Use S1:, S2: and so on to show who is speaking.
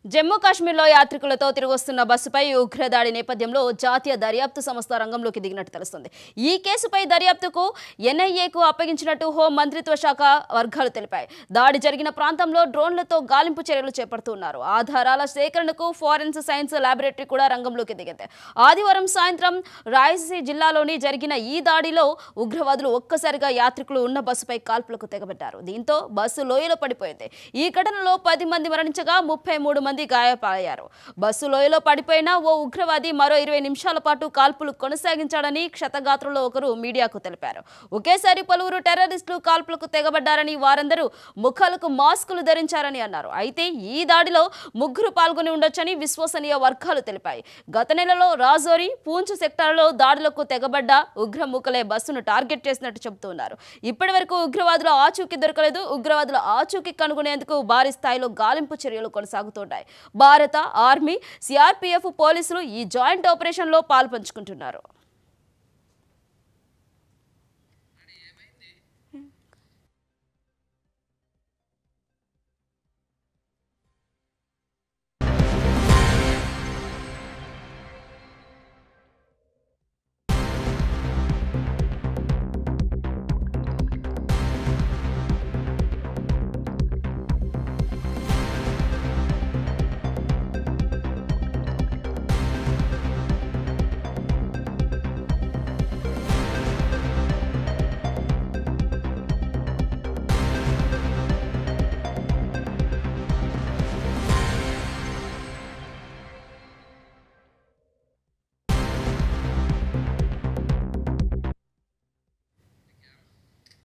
S1: జమ్మూ కాశ్మీర్లో యాత్రికులతో తిరిగొస్తున్న బస్సుపై ఉగ్రదాడి నేపథ్యంలో జాతీయ దర్యాప్తు సంస్థ రంగంలోకి దిగినట్టు తెలుస్తుంది ఈ కేసుపై దర్యాప్తుకు ఎన్ఐఏకు అప్పగించినట్టు హోం మంత్రిత్వ శాఖ వర్గాలు తెలిపాయి దాడి జరిగిన ప్రాంతంలో డ్రోన్లతో గాలింపు చర్యలు చేపడుతున్నారు ఆధారాల సేకరణకు ఫారెన్స్ సైన్స్ ల్యాబొరేటరీ కూడా రంగంలోకి దిగింది ఆదివారం సాయంత్రం రాయసీ జిల్లాలోని జరిగిన ఈ దాడిలో ఉగ్రవాదులు ఒక్కసారిగా యాత్రికులు ఉన్న బస్సుపై కాల్పులకు తెగబెట్టారు దీంతో బస్సు లోయలో పడిపోయింది ఈ ఘటనలో పది మంది మరణించగా ముప్పై మూడు మంది గాయపడ్డారు బస్సు లోయలో పడిపోయిన ఓ ఉగ్రవాది మరో ఇరవై నిమిషాల పాటు కాల్పులు కొనసాగించాడని క్షతగాత్రులో ఒకరు మీడియాకు తెలిపారు ఒకేసారి పలువురు టెర్రరిస్టులు కాల్పులకు తెగబడ్డారని వారందరూ ముఖాలకు మాస్కులు ధరించారని అన్నారు అయితే ఈ దాడిలో ముగ్గురు పాల్గొని ఉండొచ్చని విశ్వసనీయ వర్గాలు తెలిపాయి గత నెలలో రాజోరి పూంచ్ సెక్టార్లో దాడులకు తెగబడ్డ ఉగ్రముఖలే బస్సును టార్గెట్ చేసినట్టు చెబుతున్నారు ఇప్పటి వరకు ఉగ్రవాదుల ఆచూకీ దొరకలేదు ఉగ్రవాదుల ఆచూకీ కనుగొనేందుకు భారీ స్థాయిలో గాలింపు చర్యలు కొనసాగుతుంటాయి భారత ఆర్మీ సిఆర్పీఎఫ్ పోలీసులు ఈ జాయింట్ ఆపరేషన్లో పాల్పంచుకుంటున్నారు